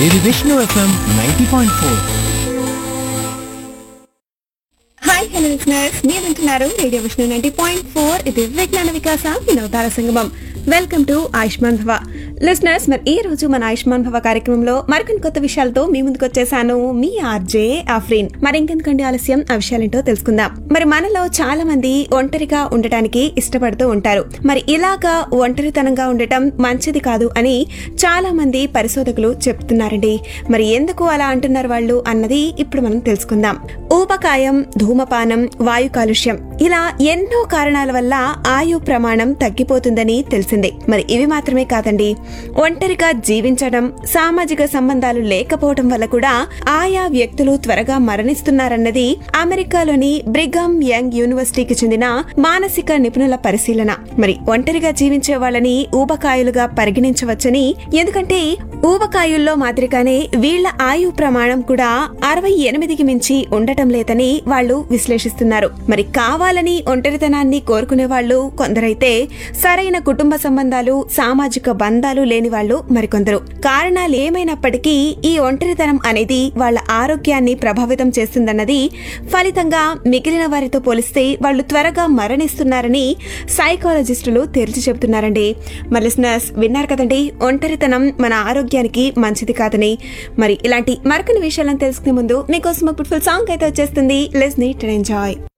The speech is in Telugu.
ఇది Vishnu FM ninety point four hi hello listeners మీరు వింటున్నారు radio Vishnu ninety point four ఇది విజ్ఞాన వికాస వినోదాల సంగమం వెల్కమ్ టు ఆయుష్మాన్ భవ లిసనర్స్ మరి ఈ రోజు మన ఆయుష్మాన్ భవ కార్యక్రమంలో మరికొన్ని కొత్త విషయాలతో మీ ముందుకు వచ్చేసాను మీ ఆర్జే ఆఫ్రీన్ మరి ఇంకెందుకండి ఆలస్యం ఆ విషయాలేంటో తెలుసుకుందాం మరి మనలో చాలా మంది ఒంటరిగా ఉండటానికి ఇష్టపడుతూ ఉంటారు మరి ఇలాగా ఒంటరితనంగా ఉండటం మంచిది కాదు అని చాలా మంది పరిశోధకులు చెప్తున్నారండి మరి ఎందుకు అలా అంటున్నారు వాళ్ళు అన్నది ఇప్పుడు మనం తెలుసుకుందాం ఊబకాయం ధూమపానం వాయు కాలుష్యం ఇలా ఎన్నో కారణాల వల్ల ఆయు ప్రమాణం తగ్గిపోతుందని తెలిసిందే మరి ఇవి మాత్రమే కాదండి ఒంటరిగా జీవించడం సామాజిక సంబంధాలు లేకపోవడం వల్ల కూడా ఆయా వ్యక్తులు త్వరగా మరణిస్తున్నారన్నది అమెరికాలోని బ్రిగమ్ యంగ్ యూనివర్సిటీకి చెందిన మానసిక నిపుణుల పరిశీలన మరి ఒంటరిగా జీవించే వాళ్ళని ఊబకాయులుగా పరిగణించవచ్చని ఎందుకంటే ఊబకాయుల్లో మాదిరిగానే వీళ్ల ఆయు ప్రమాణం కూడా అరవై ఎనిమిదికి మించి ఉండటం లేదని వాళ్ళు విశ్లేషిస్తున్నారు మరి కావాలని ఒంటరితనాన్ని కోరుకునే వాళ్ళు కొందరైతే సరైన కుటుంబ సంబంధాలు సామాజిక బంధాలు లేని వాళ్ళు మరికొందరు కారణాలు ఏమైనప్పటికీ ఈ ఒంటరితనం అనేది వాళ్ళ ఆరోగ్యాన్ని ప్రభావితం చేస్తుందన్నది ఫలితంగా మిగిలిన వారితో పోలిస్తే వాళ్ళు త్వరగా మరణిస్తున్నారని సైకాలజిస్టులు తేల్చి చెబుతున్నారండి మరి లిసనర్స్ విన్నారు కదండి ఒంటరితనం మన ఆరోగ్యానికి మంచిది కాదని మరి ఇలాంటి మరికొన్ని విషయాలను తెలుసుకునే ముందు మీకోసం ఒక ఫుల్ సాంగ్ అయితే వచ్చేస్తుంది లెస్ నీట్ అండ్ ఎంజాయ్